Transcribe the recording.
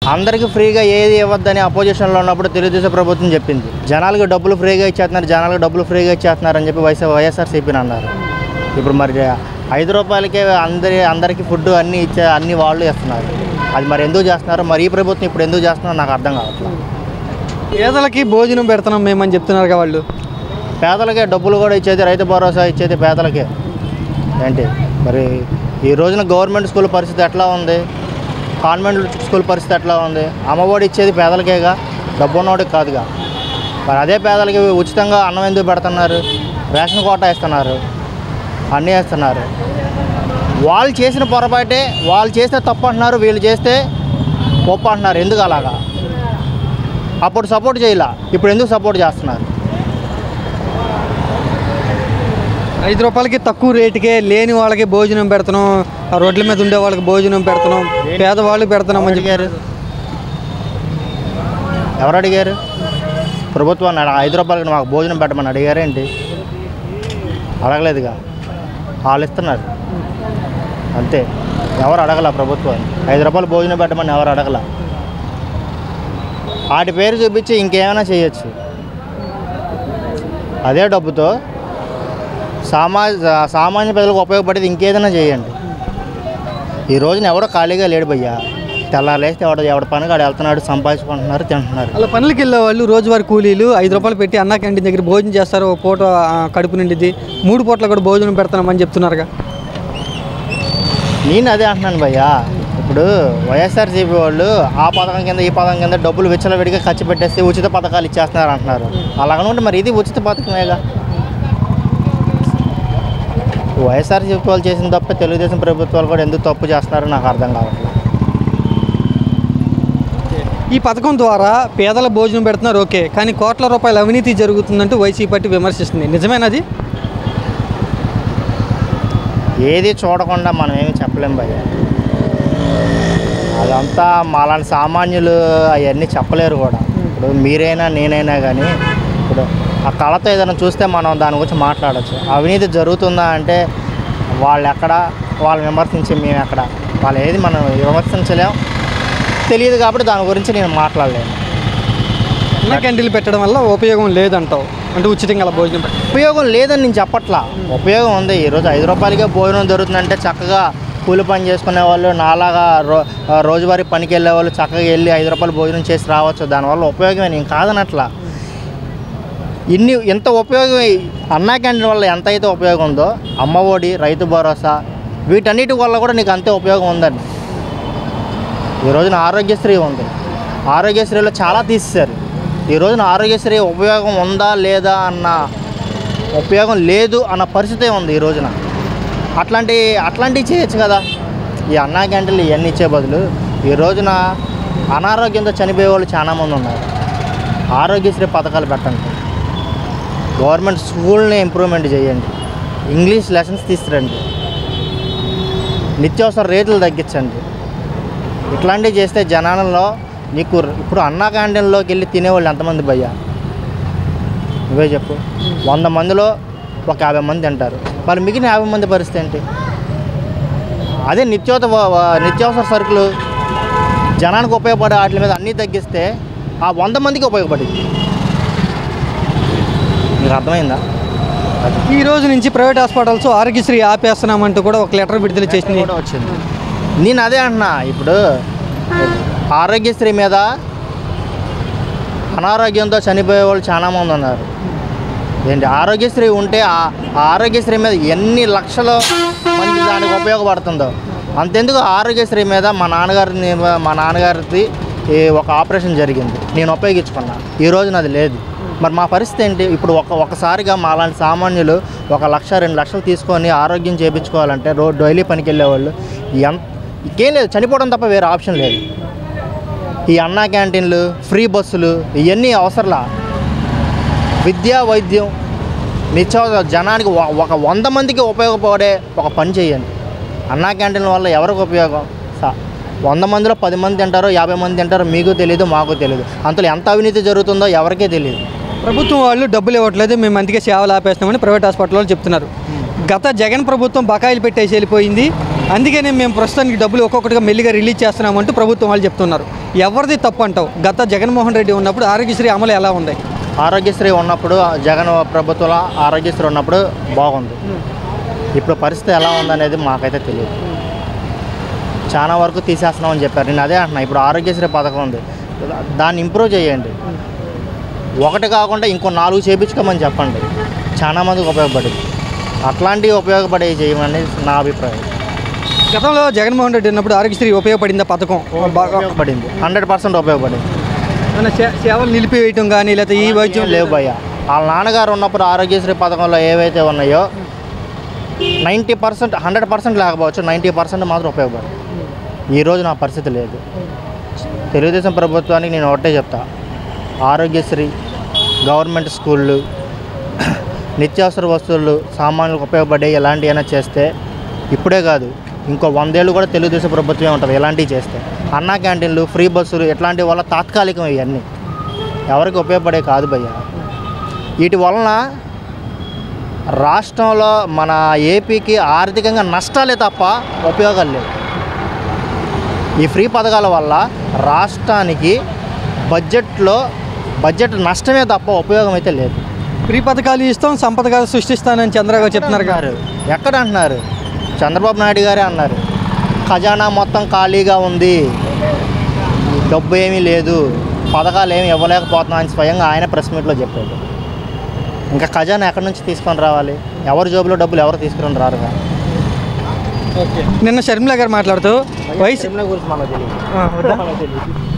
అందరికీ ఫ్రీగా ఏది ఇవ్వద్దని అపోజిషన్లో ఉన్నప్పుడు తెలుగుదేశం ప్రభుత్వం చెప్పింది జనాలకు డబ్బులు ఫ్రీగా ఇచ్చేస్తున్నారు జనాలకు డబ్బులు ఫ్రీగా ఇచ్చేస్తున్నారు అని చెప్పి వైఎస్ఆర్ వైఎస్ఆర్సీపీని అన్నారు ఇప్పుడు మరి ఐదు రూపాయలకే అందరి అందరికీ ఫుడ్ అన్నీ ఇచ్చే అన్ని వాళ్ళు ఇస్తున్నారు అది మరి ఎందుకు చేస్తున్నారు మరి ఈ ప్రభుత్వం ఇప్పుడు ఎందుకు చేస్తున్నారో నాకు అర్థం కావట్లేదు పేదలకి భోజనం పెడుతున్నాం మేమని చెప్తున్నారు కదా వాళ్ళు పేదలకే డబ్బులు కూడా ఇచ్చేది రైతు భరోసా ఇచ్చేది పేదలకే ఏంటి మరి ఈ రోజున గవర్నమెంట్ స్కూల్ పరిస్థితి ఎట్లా ఉంది కాన్వెంట్ స్కూల్ పరిస్థితి ఎట్లా ఉంది అమ్మఒడి ఇచ్చేది పేదలకేగా డబ్బు ఉన్నవాడికి కాదుగా మరి అదే పేదలకి ఉచితంగా అన్నం ఎందుకు పెడుతున్నారు రేషన్ కోటా ఇస్తున్నారు అన్నీ ఇస్తున్నారు వాళ్ళు చేసిన పొరపాటే వాళ్ళు చేస్తే తప్పు అంటున్నారు వీళ్ళు చేస్తే గొప్ప అంటున్నారు ఎందుకు అలాగా అప్పుడు సపోర్ట్ చేయాల ఇప్పుడు ఎందుకు సపోర్ట్ చేస్తున్నారు ఐదు రూపాయలకి తక్కువ రేటుకే లేని వాళ్ళకి భోజనం పెడుతున్నాం ఆ రోడ్ల మీద ఉండే వాళ్ళకి భోజనం పెడుతున్నాం పేదవాళ్ళకి పెడుతున్నాం అని చెప్పి అడిగారు ఎవరు అడిగారు ప్రభుత్వాన్ని అడ- ఐదు రూపాయలకి మాకు భోజనం పెట్టమని అడిగారేంటి అడగలేదుగా వాళ్ళు ఇస్తున్నారు అంతే ఎవరు అడగల ప్రభుత్వాన్ని ఐదు రూపాయలు భోజనం పెట్టమని ఎవరు అడగల వాటి పేరు చూపించి ఇంకేమైనా చేయొచ్చు అదే డబ్బుతో సామా సామాన్య ప్రజలకు ఉపయోగపడేది ఇంకేదైనా చేయండి ఈ రోజున ఎవడో ఖాళీగా లేడు భయ్యా తెల్లారేస్తే ఎవడ ఎవడ పని కాడు వెళ్తున్నాడు సంపాదించుకుంటున్నారు తింటున్నారు అలా పనులకి వెళ్ళే వాళ్ళు రోజువారీ కూలీలు ఐదు రూపాయలు పెట్టి అన్న క్యాంటీన్ దగ్గర భోజనం చేస్తారు ఒక పూట ఆ, కడుపు నిండిది మూడు పూటలు కూడా భోజనం పెడుతున్నామని చెప్తున్నారుగా నేను అదే అంటున్నాను భయ్యా ఇప్పుడు వైఎస్ఆర్సీపీ వాళ్ళు ఆ పథకం కింద ఈ పథకం కింద డబ్బులు విచ్చలవిడిగా ఖర్చు పెట్టేస్తే ఉచిత పథకాలు ఇచ్చేస్తున్నారు అంటున్నారు అలాగనుకుంటే మరి ఇది ఉచిత పథకమేగా వైఎస్ఆర్సీపీ వాళ్ళు చేసిన తప్ప తెలుగుదేశం ప్రభుత్వాలు కూడా ఎందుకు తప్పు చేస్తున్నారో నాకు అర్థం కావట్లేదు ఈ పథకం ద్వారా పేదల భోజనం పెడుతున్నారు ఓకే కానీ కోట్ల రూపాయల అవినీతి జరుగుతుందంటూ వైసీపీ పార్టీ విమర్శిస్తుంది నిజమేనది ఏది చూడకుండా మనం ఏమి చెప్పలేం భయ్య అదంతా మాలాంటి సామాన్యులు అవన్నీ చెప్పలేరు కూడా ఇప్పుడు మీరైనా నేనైనా కానీ ఇప్పుడు ఆ కళతో ఏదైనా చూస్తే మనం దాని గురించి మాట్లాడచ్చు అవినీతి జరుగుతుందా అంటే వాళ్ళు ఎక్కడ వాళ్ళు విమర్శించి మేము ఎక్కడ వాళ్ళు ఏది మనం విమర్శించలేం తెలియదు కాబట్టి దాని గురించి నేను మాట్లాడలేను అన్న క్యాంటీన్లు పెట్టడం వల్ల ఉపయోగం లేదంటావు అంటే ఉచితంగా అలా భోజనం పెట్ట ఉపయోగం లేదని నేను చెప్పట్లా ఉపయోగం ఉంది ఈరోజు ఐదు రూపాయలకే భోజనం దొరుకుతుందంటే చక్కగా కూలి పని చేసుకునే వాళ్ళు నాలాగా రో ఆ, రోజువారీ పనికి వెళ్ళే వాళ్ళు చక్కగా వెళ్ళి ఐదు రూపాయలు భోజనం చేసి రావచ్చు దానివల్ల ఉపయోగమే నేను కాదనట్లా ఇన్ని ఎంత ఉపయోగం అన్నా క్యాంటీన్ వల్ల ఎంత అయితే ఉపయోగం ఉందో అమ్మఒడి రైతు భరోసా వీటన్నిటి వల్ల కూడా నీకు అంతే ఉపయోగం ఉందండి ఈ రోజున ఆరోగ్యశ్రీ ఉంది ఆరోగ్యశ్రీలో చాలా తీసేశారు ఈ రోజున ఆరోగ్యశ్రీ ఉపయోగం ఉందా లేదా అన్న ఉపయోగం లేదు అన్న పరిస్థితే ఉంది ఈ రోజున అట్లాంటి అట్లాంటివి చేయొచ్చు కదా ఈ అన్నా క్యాంటీన్లు ఇవన్నీ ఇచ్చే బదులు ఈ రోజున అనారోగ్యంతో చనిపోయే వాళ్ళు చాలామంది ఉన్నారు ఆరోగ్యశ్రీ పథకాలు పెట్టండి గవర్నమెంట్ స్కూల్ని ఇంప్రూవ్మెంట్ చేయండి ఇంగ్లీష్ లెసన్స్ తీసుకురండి నిత్యావసర రేట్లు తగ్గించండి ఇట్లాంటివి చేస్తే జనాలలో నీకు ఇప్పుడు అన్నా క్యాంటీన్లోకి వెళ్ళి తినేవాళ్ళు ఎంతమంది భయ్యా నువ్వే చెప్పు వంద మందిలో ఒక యాభై మంది తింటారు మరి మిగిలిన యాభై మంది పరిస్థితి ఏంటి అదే నిత్యోత నిత్యావసర సరుకులు జనానికి ఉపయోగపడే వాటి మీద అన్నీ తగ్గిస్తే ఆ వంద మందికి ఉపయోగపడింది మీకు అర్థమైందా ఈ రోజు నుంచి ప్రైవేట్ హాస్పిటల్స్ ఆరోగ్యశ్రీ ఆపేస్తున్నామంటూ కూడా ఒక లెటర్ విడుదల చేసింది కూడా వచ్చింది నేను అదే అంటున్నా ఇప్పుడు ఆరోగ్యశ్రీ మీద అనారోగ్యంతో చనిపోయే వాళ్ళు చాలా మంది ఉన్నారు ఏంటి ఆరోగ్యశ్రీ ఉంటే ఆ ఆ ఆరోగ్యశ్రీ మీద ఎన్ని లక్షల మంది దానికి ఉపయోగపడుతుందో అంతెందుకు ఆరోగ్యశ్రీ మీద మా నాన్నగారిని మా నాన్నగారిది ఈ ఒక ఆపరేషన్ జరిగింది నేను ఉపయోగించుకున్నా ఈ రోజున అది లేదు మరి మా పరిస్థితి ఏంటి ఇప్పుడు ఒక ఒకసారిగా మా లాంటి సామాన్యులు ఒక లక్ష రెండు లక్షలు తీసుకొని ఆరోగ్యం చేయించుకోవాలంటే రో డైలీ పనికి వెళ్ళేవాళ్ళు ఎంత ఇంకేం లేదు చనిపోవడం తప్ప వేరే ఆప్షన్ లేదు ఈ అన్నా క్యాంటీన్లు ఫ్రీ బస్సులు ఇవన్నీ అవసరంలా విద్య వైద్యం నిత్యావసర జనానికి ఒ- ఒక వంద మందికి ఉపయోగపడే ఒక పని చేయండి అన్నా క్యాంటీన్ వల్ల ఎవరికి ఉపయోగం స- వంద మందిలో పది మంది తింటారో యాభై మంది తింటారో మీకు తెలియదు మాకు తెలియదు అంతలో ఎంత అవినీతి జరుగుతుందో ఎవరికీ తెలియదు ప్రభుత్వం వాళ్ళు డబ్బులు ఇవ్వట్లేదు మేము అందుకే సేవలు ఆపేస్తామని ప్రైవేట్ హాస్పిటల్ వాళ్ళు చెప్తున్నారు గత జగన్ ప్రభుత్వం బకాయిలు పెట్టేసి వెళ్ళిపోయింది అందుకనే మేము ప్రస్తుతానికి డబ్బులు ఒక్కొక్కటిగా మెల్లిగా రిలీజ్ చేస్తున్నామంటూ ప్రభుత్వం వాళ్ళు చెప్తున్నారు ఎవరిది తప్పు అంటావు గత జగన్మోహన్ రెడ్డి ఉన్నప్పుడు ఆరోగ్యశ్రీ అమలు ఎలా ఉంది ఆరోగ్యశ్రీ ఉన్నప్పుడు జగన్ ప్రభుత్వంలో ఆరోగ్యశ్రీ ఉన్నప్పుడు బాగుంది ఇప్పుడు పరిస్థితి ఎలా ఉందనేది మాకైతే తెలియదు చాలా వరకు తీసేస్తున్నామని చెప్పారు నేను అదే అంటున్నా ఇప్పుడు ఆరోగ్యశ్రీ పథకం ఉంది దాన్ని ఇంప్రూవ్ చేయండి ఒకటి కాకుండా ఇంకో నాలుగు చేయించుకోమని చెప్పండి చాలా మందికి ఉపయోగపడింది అట్లాంటివి ఉపయోగపడే చేయమని నా అభిప్రాయం గతంలో జగన్మోహన్ రెడ్డి ఉన్నప్పుడు ఆరోగ్యశ్రీ ఉపయోగపడిందా పథకం బాగా ఉపయోగపడింది హండ్రెడ్ పర్సెంట్ ఉపయోగపడింది ఏమైనా సే- సేవలు నిలిపివేయటం కానీ లేకపోతే ఈ వైద్యం లేవు భయ్య వాళ్ళ నాన్నగారు ఉన్నప్పుడు ఆరోగ్యశ్రీ పథకంలో ఏవైతే ఉన్నాయో నైంటీ పర్సెంట్ హండ్రెడ్ పర్సెంట్ లేకపోవచ్చు నైంటీ పర్సెంట్ మాత్రం ఉపయోగపడింది ఈరోజు నా పరిస్థితి లేదు తెలుగుదేశం ప్రభుత్వానికి నేను ఒకటే చెప్తా ఆరోగ్యశ్రీ గవర్నమెంట్ స్కూళ్ళు నిత్యావసర వస్తువులు సామాన్యులకు ఉపయోగపడే ఇలాంటివి చేస్తే ఇప్పుడే కాదు ఇంకో వందేళ్ళు కూడా తెలుగుదేశం ప్రభుత్వమే ఉంటుంది ఇలాంటివి చేస్తే అన్నా క్యాంటీన్లు ఫ్రీ బస్సులు ఇట్లాంటి వల్ల తాత్కాలికం ఇవన్నీ ఎవరికి ఉపయోగపడే కాదు భయ్య వీటి వలన రాష్ట్రంలో మన ఏపీకి ఆర్థికంగా నష్టాలే తప్ప ఉపయోగాలు లేవు ఈ ఫ్రీ పథకాల వల్ల రాష్ట్రానికి బడ్జెట్లో బడ్జెట్ నష్టమే తప్ప ఉపయోగం అయితే లేదు ఫ్రీ పథకాలు ఇస్తాం సంపద సృష్టిస్తానని చంద్రబాబు చెప్తున్నారు గారు అన్నారు ఎక్కడ అంటున్నారు చంద్రబాబు నాయుడు గారే అన్నారు ఖజానా మొత్తం ఖాళీగా ఉంది డబ్బు ఏమీ లేదు పథకాలు ఏమి ఇవ్వలేకపోతున్నాం అని స్వయంగా ఆయన ప్రెస్ మీట్లో చెప్పాడు ఇంకా ఖజానా ఎక్కడి నుంచి తీసుకొని రావాలి ఎవరి జోబులో డబ్బులు ఎవరు తీసుకొని రారుగా నిన్న షర్మిల గారు మాట్లాడుతూ వయసు గురించి మనకు తెలియదు ఆ, వద్దా? మనకు తెలియదు